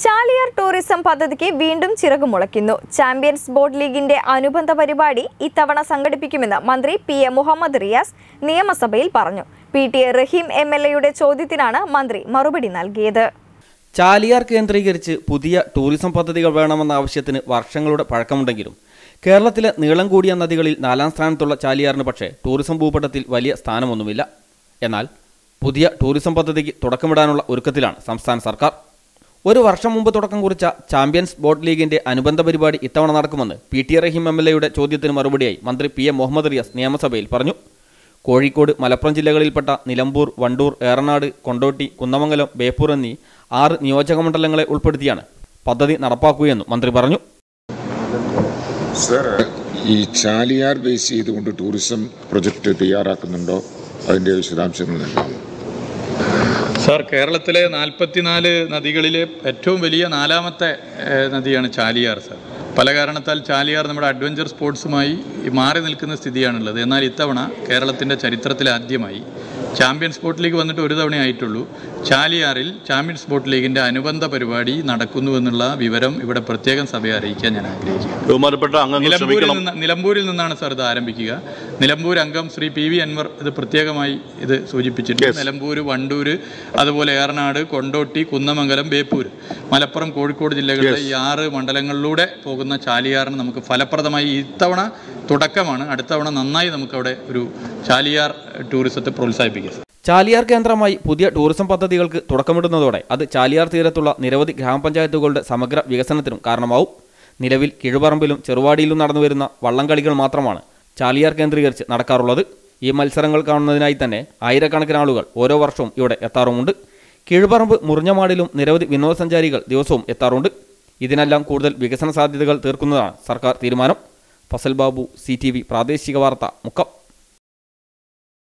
Chaliyar tourism പദ്ധതിക്ക് വീണ്ടും ചിറകു മുളയ്ക്കുന്നു ചാമ്പ്യൻസ് ബോട്ട് ലീഗിന്റെ അനുബന്ധ പരിപാടി ഇത്തവണ സംഘടിപ്പിക്കുമെന്ന് മന്ത്രി പി എ മുഹമ്മദ് റിയാസ് നിയമസഭയിൽ പറഞ്ഞു P T A Rahim M L എയുടെ ചോദ്യത്തിനാണ് മന്ത്രി മറുപടി നൽകിയത് ചാലിയാർ കേന്ദ്രീകരിച്ച് പുതിയ ടൂറിസം പദ്ധതികൾ വേണമെന്ന ആവശ്യത്തിന് വർഷങ്ങളുടെ പഴക്കമുണ്ടെങ്കിലും കേരളത്തിലെ നീളം കൂടിയ നദികളിൽ നാലാം സ്ഥാനത്തുള്ള ചാലിയാറിന് പക്ഷേ ടൂറിസം ഭൂപടത്തിൽ വലിയ സ്ഥാനമൊന്നുമില്ല എന്നാൽ പുതിയ ടൂറിസം പദ്ധതിക്ക് തുടക്കമിടാനുള്ള ഒരുക്കത്തിലാണ് സംസ്ഥാന സർക്കാർ ഒരു വർഷം മുമ്പ് തുടക്കം കുറിച്ച ചാമ്പ്യൻസ് ബോട്ട് ലീഗിന്റെ അനുബന്ധ പരിപാടി ഇത്തവണ നടക്കുമെന്ന് P T Rahim M L എയുടെ ചോദ്യത്തിന് മറുപടിയായി മന്ത്രി പി എ മുഹമ്മദ് റിയാസ് നിയമസഭയിൽ പറഞ്ഞു കോഴിക്കോട് മലപ്പുറം ജില്ലകളിൽപ്പെട്ട നിലമ്പൂർ വണ്ടൂർ ഏറനാട് കൊണ്ടോട്ടി കുന്നമംഗലം ബേപ്പൂർ എന്നീ ആറ് നിയോജകമണ്ഡലങ്ങളെ ഉൾപ്പെടുത്തിയാണ് പദ്ധതി നടപ്പാക്കുകയെന്നും മന്ത്രി പറഞ്ഞു സർ ഈ ചാലിയാർ ബേസ് ചെയ്തുകൊണ്ട് ടൂറിസം പ്രൊജക്റ്റ് തയ്യാറാക്കുന്നുണ്ടോ അതിൻ്റെ വിശദാംശങ്ങൾ നൽകാമോ സാർ കേരളത്തിലെ നാൽപ്പത്തിനാല് നദികളിലെ ഏറ്റവും വലിയ നാലാമത്തെ ഏഹ്, നദിയാണ് ചാലിയാർ സാർ പല കാരണത്താൽ ചാലിയാർ നമ്മുടെ അഡ്വഞ്ചർ സ്പോർട്സുമായി മാറി നിൽക്കുന്ന സ്ഥിതിയാണുള്ളത് എന്നാൽ ഇത്തവണ കേരളത്തിൻ്റെ ചരിത്രത്തിൽ ആദ്യമായി ചാമ്പ്യൻ സ്പോർട്ട് ലീഗ് വന്നിട്ട് ഒരു തവണ ആയിട്ടുള്ളൂ ചാലിയാറിൽ ചാമ്പ്യൻ സ്പോർട്ട് ലീഗിൻ്റെ അനുബന്ധ പരിപാടി നടക്കുന്നു എന്നുള്ള വിവരം ഇവിടെ പ്രത്യേകം സഭയെ അറിയിക്കാൻ ഞാൻ ആഗ്രഹിക്കുന്നു ബഹുമാനപ്പെട്ട അംഗങ്ങൾ നിലമ്പൂരിൽ ശ്രമിക്കണം നിന്ന് നിലമ്പൂരിൽ നിന്നാണ് സാർ ഇത് ആരംഭിക്കുക നിലമ്പൂർ അംഗം ശ്രീ പി വി അൻവർ ഇത് പ്രത്യേകമായി ഇത് സൂചിപ്പിച്ചിട്ടുണ്ട് നിലമ്പൂർ വണ്ടൂർ അതുപോലെ ഏറനാട് കൊണ്ടോട്ടി കുന്നമംഗലം ബേപ്പൂർ മലപ്പുറം കോഴിക്കോട് ജില്ലകളിലെ ഈ ആറ് മണ്ഡലങ്ങളിലൂടെ പോകുന്ന ചാലിയാറിന് നമുക്ക് ഫലപ്രദമായി ഇത്തവണ തുടക്കമാണ് അടുത്ത തവണ നന്നായി നമുക്കവിടെ ഒരു ചാലിയാർ ടൂറിസത്തെ പ്രോത്സാഹിപ്പിക്കാം സാർ. ചാലിയാർ കേന്ദ്രമായി പുതിയ ടൂറിസം പദ്ധതികൾക്ക് തുടക്കമിടുന്നതോടെ അത് ചാലിയാർ തീരത്തുള്ള നിരവധി ഗ്രാമപഞ്ചായത്തുകളുടെ സമഗ്ര വികസനത്തിനും കാരണമാവും നിലവിൽ കിഴുപറമ്പിലും ചെറുവാടിയിലും നടന്നുവരുന്ന വള്ളംകളികൾ മാത്രമാണ് ചാലിയാർ കേന്ദ്രീകരിച്ച് നടക്കാറുള്ളത് ഈ മത്സരങ്ങൾ കാണുന്നതിനായി തന്നെ ആയിരക്കണക്കിന് ആളുകൾ ഓരോ വർഷവും ഇവിടെ എത്താറുമുണ്ട് കിഴുപറമ്പ് മുറിഞ്ഞമാടിലും നിരവധി വിനോദസഞ്ചാരികൾ ദിവസവും എത്താറുണ്ട് ഇതിനെല്ലാം കൂടുതൽ വികസന സാധ്യതകൾ തീർക്കുന്നതാണ് സർക്കാർ തീരുമാനം ഫസൽ ബാബു സി പ്രാദേശിക വാർത്ത മുക്കം